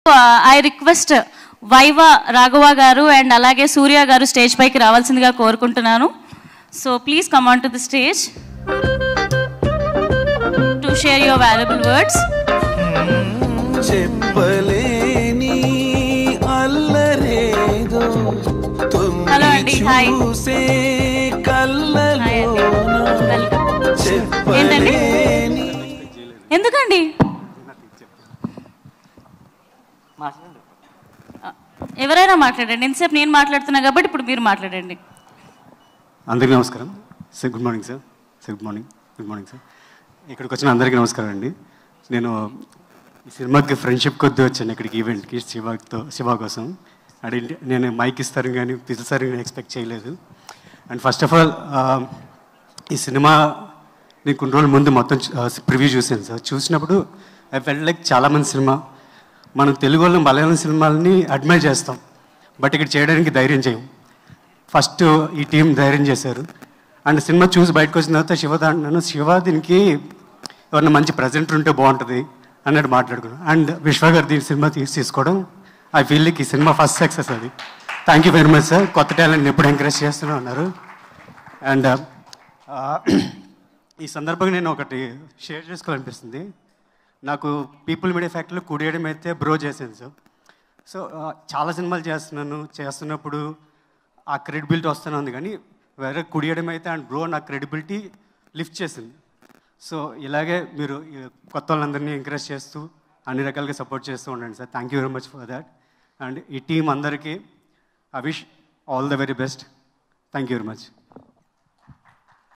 I request viva Raghava గారు and అలాగే సూర్య గారు స్టేజ్ పైకి రావాల్సిందిగా కోరుకుంటున్నాను so please come on to the stage to share your valuable words చెప్పలేని అల్లరేదో హలో అండి, హాయ్. చూసే హాయ్ అండి. వెల్కమ్. ఏంటండి? చెప్పలేని ఎందుకండి ఎవరైనా మాట్లాడండి ఎంతసేపు నేను మాట్లాడుతున్నా కాబట్టి ఇప్పుడు మీరు మాట్లాడండి అందరికీ నమస్కారం sir good morning sir sir good morning good morning sir ఇక్కడికి వచ్చిన అందరికీ నమస్కారం అండి నేను ఈ సినిమాకి ఫ్రెండ్షిప్ కొద్ది వచ్చాను ఇక్కడికి ఈవెంట్కి శివతో శివ కోసం అడిగి నేను మైక్ ఇస్తారు కానీ పిలుస్తారు కానీ ఎక్స్పెక్ట్ చేయలేదు అండ్ ఫస్ట్ ఆఫ్ ఆల్ ఈ సినిమా నేను కొన్ని రోజుల ముందు మొత్తం ప్రివ్యూ చూశాను సార్ చూసినప్పుడు ఐ ఫెల్ట్ లైక్ చాలామంది సినిమా మనం తెలుగు వాళ్ళు మలయాళం సినిమాలని అడ్మైర్ చేస్తాం బట్ ఇక్కడ చేయడానికి ధైర్యం చేయం ఫస్ట్ ఈ టీం ధైర్యం చేశారు అండ్ సినిమా చూసి బయటకు వచ్చిన తర్వాత శివ అంటున్నాను శివ దీనికి ఎవరైనా మంచి ప్రజెంటర్ ఉంటే బాగుంటుంది అన్నట్టు మాట్లాడుకున్నాను అండ్ విశ్వ గారు దీని సినిమా తీసి తీసుకోవడం ఐ ఫీల్ లైక్ ఈ సినిమా ఫస్ట్ సక్సెస్ అది thank you very much sir కొత్త టాలెంట్ ఎప్పుడు ఎంకరేజ్ చేస్తూనే ఉన్నారు అండ్ ఈ సందర్భంగా నేను ఒకటి షేర్ చేసుకోవాలనిపిస్తుంది నాకు పీపుల్ మీడియా ఫ్యాక్టరీలో కుడియడం అయితే బ్రో చేశాను సార్ సో ఆ, చాలా సినిమాలు చేస్తున్నాను చేస్తున్నప్పుడు ఆ క్రెడిబిలిటీ వస్తూనే ఉంది కానీ వేరే కుడియడం అయితే అండ్ బ్రో నా క్రెడిబిలిటీ లిఫ్ట్ చేసింది సో ఇలాగే మీరు ఈ కొత్త వాళ్ళందరినీ ఎంకరేజ్ చేస్తూ అన్ని రకాలుగా సపోర్ట్ చేస్తూ ఉండండి sir thank you very much for that and ఈ టీం అందరికీ I wish all the very best thank you very much